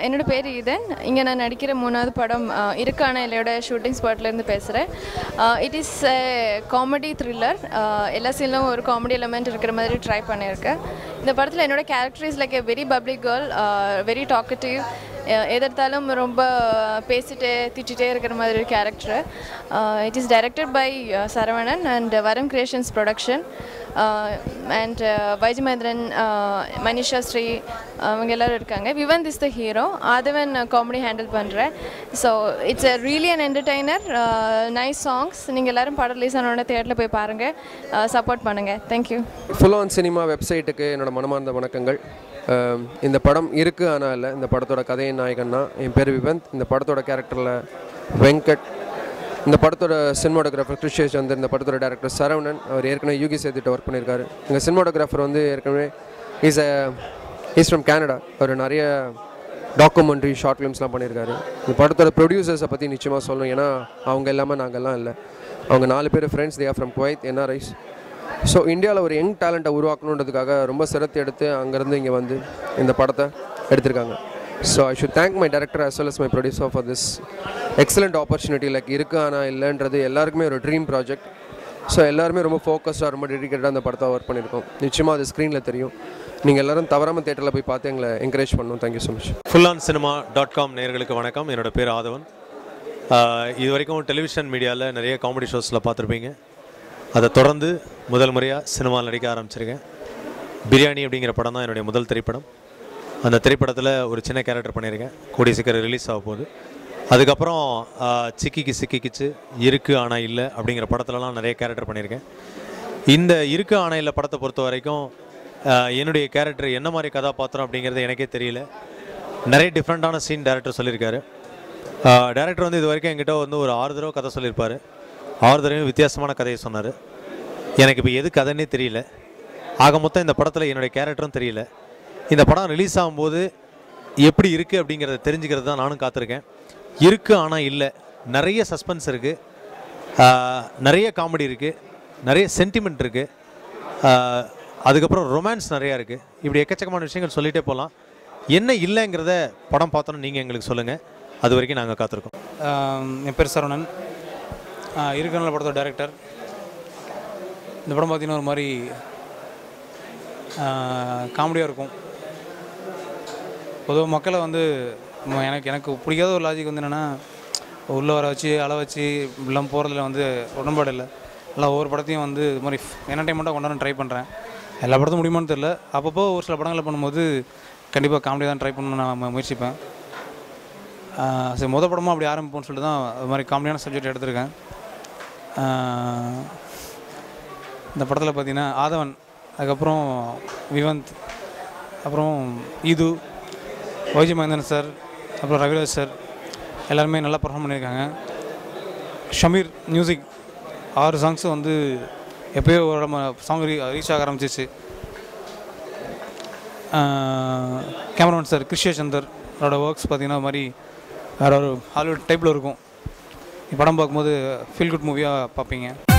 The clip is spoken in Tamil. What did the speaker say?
என்னோட பேர் ஈதன் இங்கே நான் நடிக்கிற மூணாவது படம் ஆஹ், இருக்கான இல்லையோட ஷூட்டிங் ஸ்பாட்லேருந்து பேசுகிறேன் இட் இஸ் காமெடி த்ரில்லர் எல்லா சீன்லும் ஒரு காமெடி எலமெண்ட் இருக்கிற மாதிரி ட்ரை பண்ணியிருக்கேன் இந்த படத்தில் என்னோட character is like a very public girl very talkative எதிர்த்தாலும் ரொம்ப பேசிட்டே திட்டிகிட்டே இருக்கிற மாதிரி ஒரு character it is directed by Saravanan and Varam creations production and YG Mahendran Manisha Sri அவங்க எல்லோரும் இருக்காங்க Vivanth is the hero Aadhavan comedy handle பண்ணுறேன் so it's a really an entertainer nice songs நீங்கள் எல்லோரும் படம் ரிலீஸ் ஆனோட தேட்டரில் போய் பாருங்கள் சப்போர்ட் பண்ணுங்கள் தேங்க்யூ ஃபுல் ஆன் சினிமா வெப்சைட்டுக்கு என்னோட மனமார்ந்த வணக்கங்கள் அம், இந்த படம் இருக்கு ஆனால் இல்லை இந்த படத்தோட கதையின் நாயகன்னா என் பேர் விபந்த் இந்த படத்தோட கேரக்டரில் வெங்கட் இந்த படத்தோட சினிமாட்டோகிராஃபர் கிருஷ்ணேஷ் வந்து இந்த படத்தோட டேரக்டர் சரவணன் அவர் ஏற்கனவே யூகி சேர்த்துட்டு ஒர்க் பண்ணியிருக்காரு எங்கள் சினிமாட்டோகிராஃபர் வந்து ஏற்கனவே is a is from Canada அவர் நிறைய டாக்குமெண்ட்ரி ஷார்ட் ஃபிலிம்ஸ்லாம் பண்ணியிருக்காரு இந்த படத்தோட ப்ரொடியூசர்ஸை பற்றி நிச்சயமாக சொல்லணும் ஏன்னா அவங்க இல்லாமல் நாங்கள்லாம் இல்லை அவங்க நாலு பேர் friends they are from Kuwait NRIs so இந்தியாவில் ஒரு யங் டேலண்ட்டை உருவாக்கணுன்றதுக்காக ரொம்ப சிரத்தை எடுத்து அங்கேருந்து இங்கே வந்து இந்த படத்தை எடுத்திருக்காங்க so I should thank my director as well as my producer for this excellent opportunity like இருக்கு ஆனால் இல்லைன்றது எல்லாருக்குமே ஒரு ட்ரீம் ப்ராஜெக்ட் ஸோ எல்லாருமே ரொம்ப ஃபோக்கஸ்டாக ரொம்ப டெடிக்கேட்டாக அந்த படத்தை ஒர்க் பண்ணியிருக்கோம் நிச்சயமாக அது ஸ்க்ரீனில் தெரியும் நீங்கள் எல்லாரும் தவறாமல் தேட்டரில் போய் பார்த்து எங்களை என்கரேஜ் பண்ணணும் thank you so much full on cinema dot com நேயர்களுக்கு வணக்கம் என்னோட பேர் ஆதவன் ஆஹ் இது வரைக்கும் டெலிவிஷன் மீடியாவில் நிறைய காமெடி ஷோஸில் பார்த்துருப்பீங்க அதை தொடர்ந்து முதல் முறையாக சினிமாவில் நடிக்க ஆரம்பிச்சிருக்கேன் பிரியாணி அப்படிங்கிற படம் தான் என்னுடைய முதல் திரைப்படம் அந்த திரைப்படத்தில் ஒரு சின்ன கேரக்டர் பண்ணியிருக்கேன் கூடிய சீக்கிரம் ரிலீஸ் ஆக போகுது அதுக்கப்புறம் ஆஹ், சிக்கிக்கு சிக்கிக்கிச்சு இருக்கு ஆனால் இல்லை அப்படிங்கிற படத்துலலாம் நிறைய கேரக்டர் பண்ணியிருக்கேன் இந்த இருக்கு ஆனால் இல்லை படத்தை பொறுத்த வரைக்கும் ஆஹ், என்னுடைய கேரக்டர் என்ன மாதிரி கதாபாத்திரம் அப்படிங்கிறது எனக்கே தெரியல நிறைய டிஃப்ரெண்ட்டான சீன் டேரக்டர் சொல்லியிருக்காரு டேரக்டர் வந்து இது வரைக்கும் என்கிட்ட வந்து ஒரு ஆறு தடவை கதை சொல்லியிருப்பார் ஆறு தடவையும் வித்தியாசமான கதையை சொன்னார் எனக்கு இப்போ எது கதைன்னே தெரியல ஆக மொத்தம் இந்த படத்தில் என்னுடைய கேரக்டரும் தெரியல இந்த படம் ரிலீஸ் ஆகும்போது எப்படி இருக்குது அப்படிங்கிறத தெரிஞ்சுக்கிறது தான் நானும் காத்திருக்கேன் இருக்குது ஆனால் இல்லை நிறைய சஸ்பென்ஸ் இருக்குது நிறைய காமெடி இருக்குது நிறைய சென்டிமெண்ட் இருக்குது அதுக்கப்புறம் ரொமான்ஸ் நிறையா இருக்குது இப்படி எக்கச்சக்கமான விஷயங்கள் சொல்லிகிட்டே போகலாம் என்ன இல்லைங்கிறத படம் பார்த்தோன்னு நீங்கள் எங்களுக்கு சொல்லுங்கள் அது வரைக்கும் நாங்கள் காத்திருக்கோம் ஆம், என் பேர் சரவணன் இருக்கனால படத்தோட டைரக்டர் இந்த படம் பார்த்தீங்கன்னா ஒரு மாதிரி காமெடியாக இருக்கும் பொதுவாக மக்களை வந்து ம- எனக்கு எனக்கு பிடிக்காத ஒரு லாஜிக் வந்து என்னென்னா உள்ளே வர வச்சு அள வச்சு இப்படிலாம் போகிறதுல வந்து உடன்பாடு இல்லை எல்லாம் ஒவ்வொரு படத்தையும் வந்து இது மாதிரி என்டர்டைன்மெண்ட்டாக கொண்டாட ட்ரை பண்ணுறேன் எல்லா படத்தும் முடியுமான்னு தெரில அப்பப்போ ஒரு சில படங்களை பண்ணும்போது கண்டிப்பாக காமெடி தான் ட்ரை பண்ணணும்னு நான் மு- முயற்சிப்பேன் ஆஹ் சரி முத படமாக அப்படி ஆரம்பிப்போம்னு சொல்லிட்டு தான் அது மாதிரி காமெடியான சப்ஜெக்ட் எடுத்திருக்கேன் ஆஹ் இந்த படத்தில் பார்த்தீங்கன்னா ஆதவன் அதுக்கப்புறம் விவந்த் அப்புறம் ஈது வைஜி மகேந்திரன் சார் அப்புறம் ரவிராஜ் சார் எல்லாருமே நல்லா பர்ஃபார்ம் பண்ணியிருக்காங்க ஷமீர் மியூசிக் ஆறு சாங்ஸும் வந்து எப்போயோ ஒரு நம்ம சாங் ரீச் ஆக ஆரம்பிச்சிச்சு கேமராமேன் சார் கிருஷ்ய சந்தர் அவரோட ஒர்க்ஸ் பார்த்தீங்கன்னா ஒரு மாதிரி வேறு ஒரு ஹாலிவுட் டைப்பில் இருக்கும் படம் பார்க்கும்போது ஃபீல் குட் மூவியாக பார்ப்பீங்க